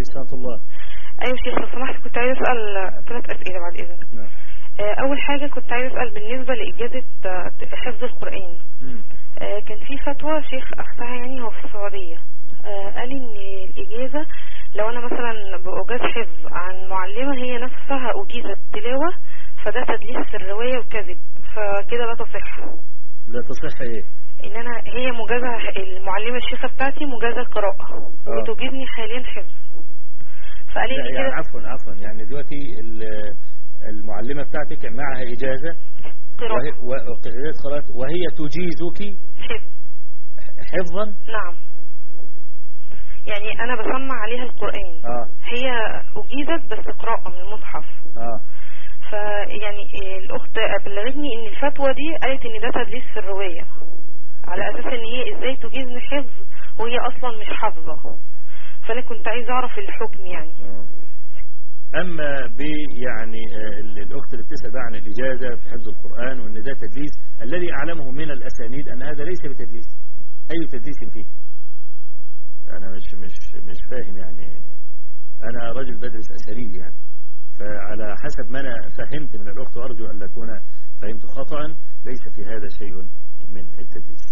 ورحمة الله ايوه شيخ لو سمحت كنت عايز اسال ثلاث اسئله بعد اذنك نعم آه، اول حاجه كنت عايز اسال بالنسبه لاجازه آه، حفظ القران مم. آه، كان في فتوى شيخ افتها يعني هو في السعوديه آه، قال ان الاجازه لو انا مثلا باجاز حفظ عن معلمه هي نفسها اجيزت تلاوه فده تدليس في الروايه وكذب فكده لا تصح لا تصح ايه ان انا هي مجازة المعلمة الشيخة بتاعتي مجازة قراءة آه. وتجيزني حاليا حفظ فقال لي لا إن يعني كده عفوا عفوا يعني دلوقتي ال- المعلمة بتاعتك معها إجازة وهي, قراءة و- وقراءة قراءة وهي تجيزك حفظ حفظا نعم يعني انا بسمع عليها القرآن اه هي اجيزت بس قراءة من المصحف اه فيعني الاخت بلغتني ان الفتوى دي قالت ان ده تدليس في الرواية على اساس ان هي ازاي تجيزني حفظ وهي اصلا مش حافظة فانا كنت عايزة اعرف الحكم يعني آه. أما ب يعني آه، ال- الأخت اللي بتسأل بقى عن الإجازة في حفظ القرآن وأن ده تدليس الذي أعلمه من الأسانيد أن هذا ليس بتدليس أي تدليس فيه أنا مش مش مش فاهم يعني أنا رجل بدرس أسانيد يعني فعلى حسب ما أنا فهمت من الأخت وأرجو أن لا أكون فهمت خطأ ليس في هذا شيء من التدليس